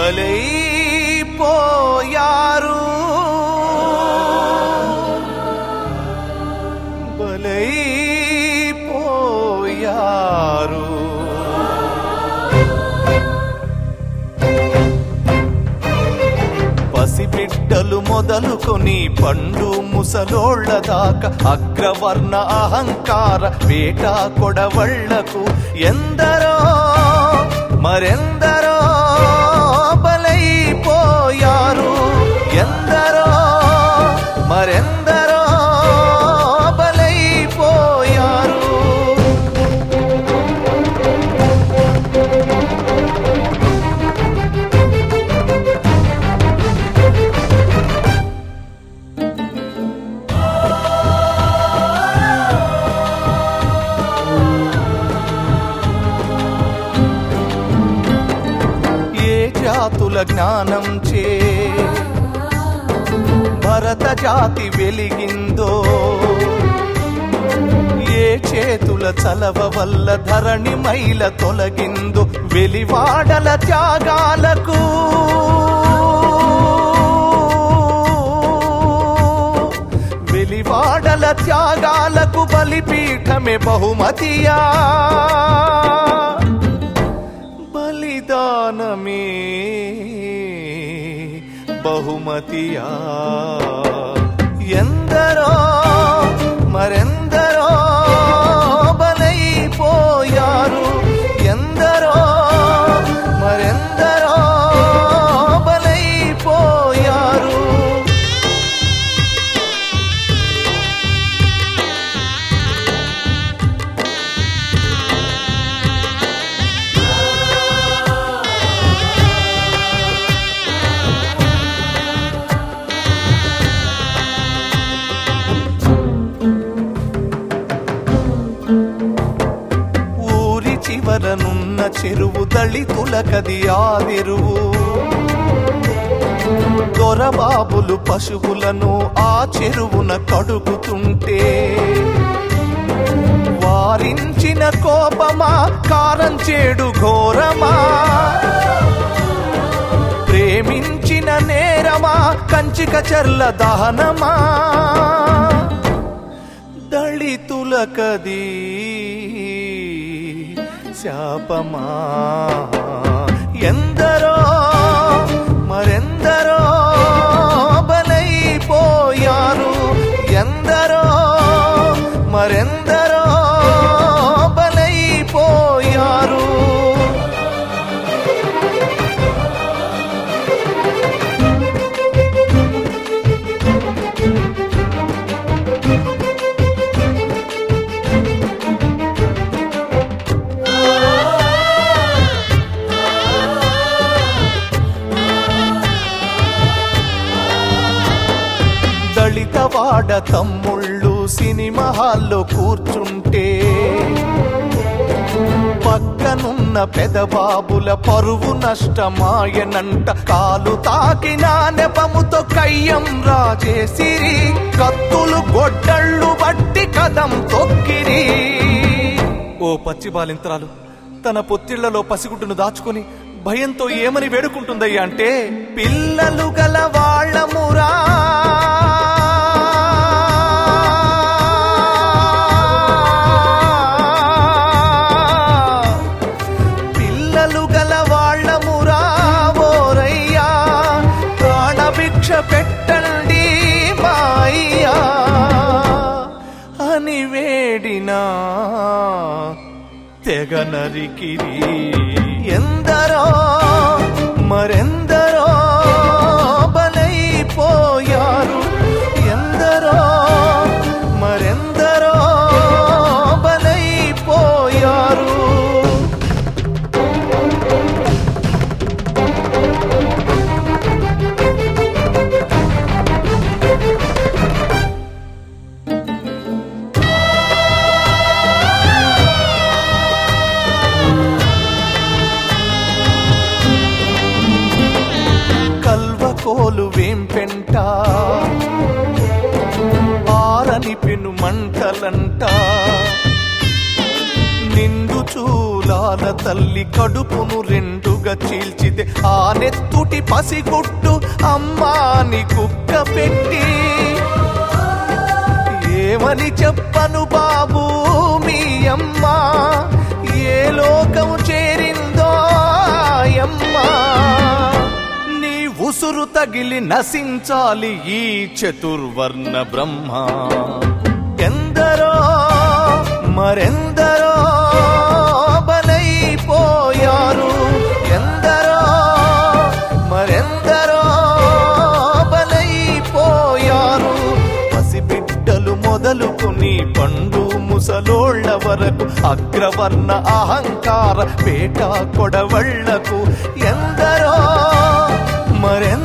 బలైపోయారు బలైపోయారు పసిబిడ్డలు మొదలుకొని పండు ముసలోళ్ళ దాకా అగ్రవర్ణ అహంకార వేట కొడవళ్లకు ఎందరో మరెందరో బలైపోయారు ఎందరో మరెందరో బలైపోయారు ఏ జాతుల జ్ఞానం చే భరత జాతి వెలిగిందో ఏ చేతుల చలవ వల్ల ధరణి మైల తొలగిందో వెలివాడల త్యాగాలకు వెలివాడల త్యాగాలకు బలిపీఠమే బహుమతియా బలిదానమే బహుమతియా ఎందరో మరెందరో బలైపోయారు ఎందరో మరెందరో బలైపోయారు ఊరి చివరనున్న చెరువు దళితులకది ఆదిరువు దొరబాబులు పశువులను ఆ చెరువున కడుగుతుంటే వారించిన కోపమా కారం చేడు ఘోరమా ప్రేమించిన నేరమా కంచిక చర్ల దహనమా దళితులకది శాపమా ఎందరో మరెందరో బలైపోయారు ఎందరో మరెందరో బలైపోయారు దళిత వాడ తమ్ముళ్ళు సినిమా హాల్లో కూర్చుంటే పక్కనున్న పెదబాబుల పరువు నష్టమాయనంట కాలు తాకిన నెపముతో కయ్యం రాజేసిరి కత్తులు గొడ్డళ్ళు బట్టి కదం తొక్కిరి ఓ పచ్చి బాలింతరాలు తన పొత్తిళ్లలో పసిగుడ్డును దాచుకుని భయంతో ఏమని వేడుకుంటుందయ్యా అంటే పిల్లలు గల వాళ్ళమురా పిల్లలు గల వాళ్ళమురా ఓరయ్యా ప్రాణభిక్ష పెట్టండి మాయ్యా అని వేడినా తెగ నరికిరి ఎందరో మరెందరో బలైపోయారు ఎందరో మరెందరో బలైపోయారు కల్వకోలు వేంపెంట ఆరని పెను మంటలంట నిండు చూలాల తల్లి కడుపును రెండు నెత్తురుగా చీల్చితే ఆ నెత్తుటి పసిగుట్టు అమ్మాని కుక్క పెట్టి ఏమని చెప్పను బాబు మీ అమ్మ ఏ లోకం చేరిందో అమ్మా నీ ఉసురు తగిలి నశించాలి ఈ చతుర్వర్ణ బ్రహ్మ ఎందరో మరెందరో బలైపోయారు ఎందరో మరెందరో బలైపోయారు పసిబిడ్డలు మొదలుకొని పండు ముసలోళ్ళ వరకు అగ్రవర్ణ అహంకార పేట కొడవళ్లకు ఎందరో మరెందరో